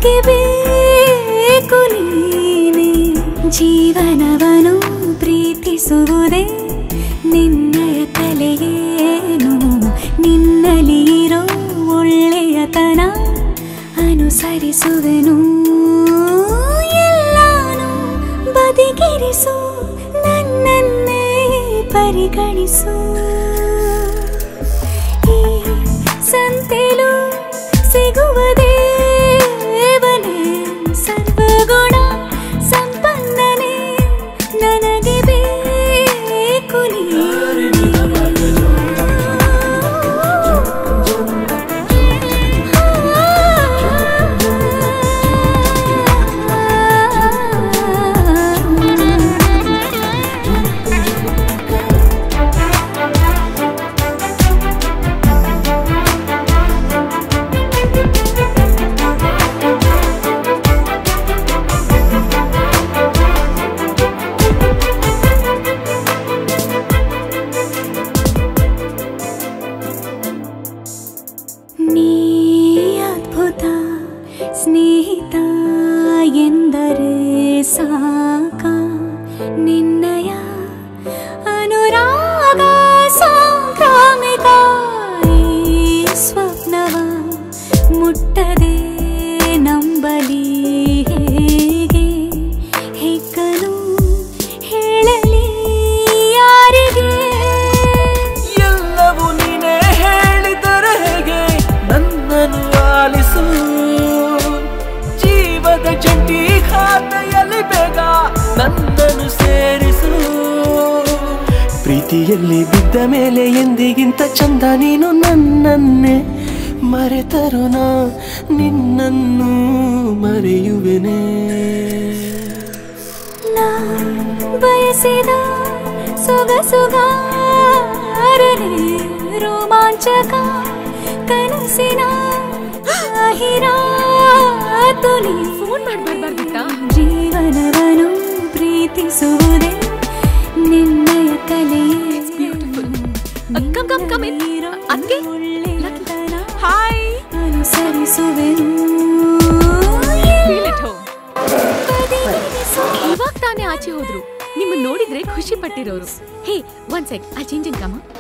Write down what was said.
ನನಗೆ ಬೇಕು ನೀನೆ ಜೀವನವನು ಪ್ರೀತಿಸುವುದೇ ನಿನ್ನಯ ಕಲೆಯೇನು ನಿನ್ನಲ್ಲಿ ಇರೋ ಒಳ್ಳೆಯತನ ಅನುಸರಿಸುವೆನು ಎಲ್ಲಾನು ಬದಿಗಿರಿಸು ನನ್ನನ್ನೇ ಪರಿಗಣಿಸು ಈ ಸಂತೆಲು ಸಿಗುವ ದೇವನೇ ಸರ್ವಗುಣ ಸಂಪನ್ನನೇ ನನಗೆ ಬೇಕು ನೀ ಅದ್ಭುತ ಸ್ನೇಹಿತ ಎಂದರೆ ಸಾಕ ನಿನ್ನಯ ಅನುರಾಗ ಸಾಂಕ್ರಾಮಿಕ ಈ ಸ್ವಪ್ನವ ಮುಟ್ಟದೆ ನಂಬಲಿ ಹೇಗೆ ಹೆಕ್ಕನು ಹೇಳಲಿ ಯಾರಿಗೆ ಎಲ್ಲವೂ ನೀನೇ ಹೇಳಿದರೆ ಹೇಗೆ ನನ್ನನ್ನು ಆಲಿಸು ಜೀವದ ಜಂಟಿ ಖಾತೆಯಲ್ಲಿ ಬೇಗ ನನ್ನನ್ನು ಸೇರಿಸು ಪ್ರೀತಿಯಲ್ಲಿ ಬಿದ್ದ ಮೇಲೆ ಎಂದಿಗಿಂತ ಚಂದ ನೀನು ನನ್ನನ್ನೇ ಮರೆತರು ನಾ ನಿನ್ನನ್ನು ಮರೆಯುವೆನೇ ನಾ ಬಯಸಿದ ಸೊಗಸುಗಾರನೇ ರೋಮಾಂಚಕ ಕನಸಿನ ಹಿರಾತುನಿ ಫೋನ್ ಮಾಡ್ಬಾರ್ದಾಗಿತ್ತಾ ಜೀವನವನು ಪ್ರೀತಿಸುವುದೇ ನಿನ್ನಯ ಕಲೆ ಕಮ್ ಕಮ್ ಕಮ್ ಇನ್ ಅದ್ಕೆ ಹಾಯ್ ಅನುಸರಿಸುವೆನು ಫೀಲ್ ಇಟ್ ಹೋಮ್ ಇವಾಗ ತಾನೇ ಆಚೆ ಹೋದ್ರು ನಿಮ್ಮನ್ನ ನೋಡಿದ್ರೆ ಖುಷಿ ಪಟ್ಟಿರೋರು ಹೇ ಒನ್ ಸೆಕ್ ಆ ಚೇಂಜ್ ಇನ್ ಕಮ